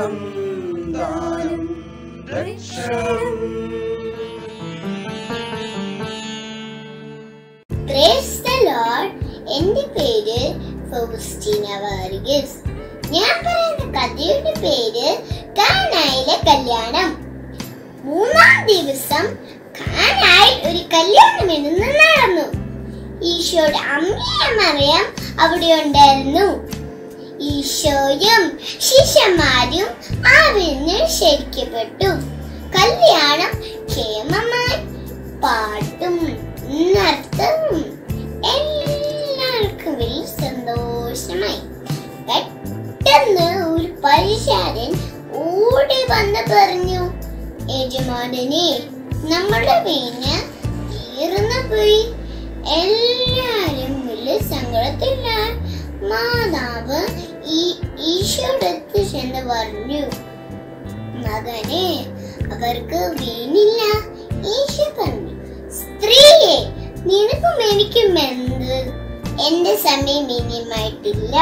ദാനം രക്ഷണം praise the Lord എന്റെ പേര് ഫൗസ്റ്റീന വാർഗിസ് ഞാൻ പറയുന്ന കഥയുടെ പേര് കാനായിലെ കല്യാണം മൂന്നാം ദിവസം കാനായിൽ ഒരു കല്യാണം എന്ന് നടന്നു ഈശോയുടെ അമ്മയെ മറിയം അവിടെ ഉണ്ടായിരുന്നു ഈശോയും ശിഷ്യന്മാരും ആ വിരുന്നിൽ ക്ഷണിക്കപ്പെട്ടു കല്യാണം ക്ഷേമമായി പാട്ടും നൃത്തവും എല്ലാവർക്കും വലിയ സന്തോഷമായി പെട്ടെന്ന് ഒരു പരിശാരൻ ഓടി വന്ന് പറഞ്ഞു യജമാനനെ നമ്മുടെ വീഞ്ഞ് തീർന്നു പോയി എല്ലാരും വലിയ സങ്കടത്തിലാണ് മാതാവ് ഈ ഈശോയുടെ അടുത്ത് ചെന്ന് പറഞ്ഞു മകനെ അവർക്ക് വീണില്ല ഈശോ പറഞ്ഞു സ്ത്രീയെ നിനക്കും എനിക്കും എന്ത് എന്റെ സമയം ഇനിയുമായിട്ടില്ല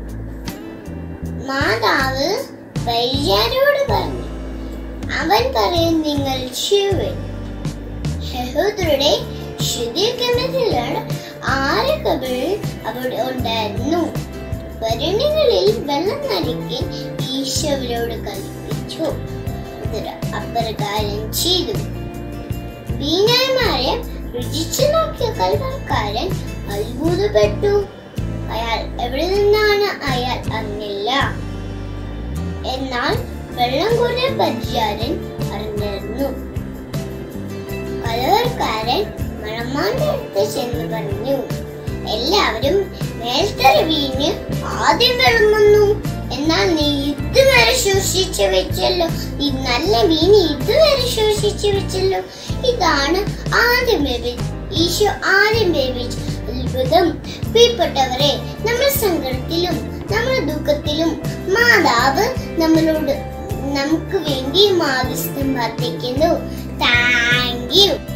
മാതാവ് വൈദ്യരോട് പറഞ്ഞു അവൻ പറയും നിങ്ങൾ ശിവൻ യഹൂദരുടെ ശുദ്ധീകരണത്തിലാണ് ആറ് കബിൾ അവിടെ ഉണ്ടായിരുന്നു വരുണികളിൽ വെള്ളം നടിക്കാൻ ഈശോവരോട് കൽപ്പിച്ചു ഇവർ അപ്രകാരം ചെയ്തു വീണായ്മാരെ രുചിച്ചു നോക്കിയ കൽവക്കാരൻ അത്ഭുതപ്പെട്ടു അയാൾ എവിടെ നിന്നാണ് അയാൾ അറിഞ്ഞില്ല എന്നാൽ വെള്ളം കൂടിയ പരിചാരൻ അറിഞ്ഞിരുന്നു കലവർക്കാരൻ മണമാന്റെ അടുത്ത് ചെന്ന് പറഞ്ഞു എല്ലാവരും മേൽത്തര വീഞ്ഞ് ആദ്യം വിളമ്പുന്നു എന്നാൽ നീ ഇതുവരെ സൂക്ഷിച്ചു വെച്ചല്ലോ ഈ നല്ല വീഞ്ഞ് ഇതുവരെ സൂക്ഷിച്ചു വെച്ചല്ലോ ഇതാണ് ആദ്യം വേവി- ഈശോ ആദ്യം വേവിച്ച അത്ഭുതം പ്രിയപ്പെട്ടവരെ നമ്മുടെ സങ്കടത്തിലും നമ്മുടെ ദുഃഖത്തിലും മാതാവ് നമ്മളോട് നമുക്ക് വേണ്ടി മാധ്യസ്ഥം വർദ്ധിക്കുന്നു താങ്ക് യു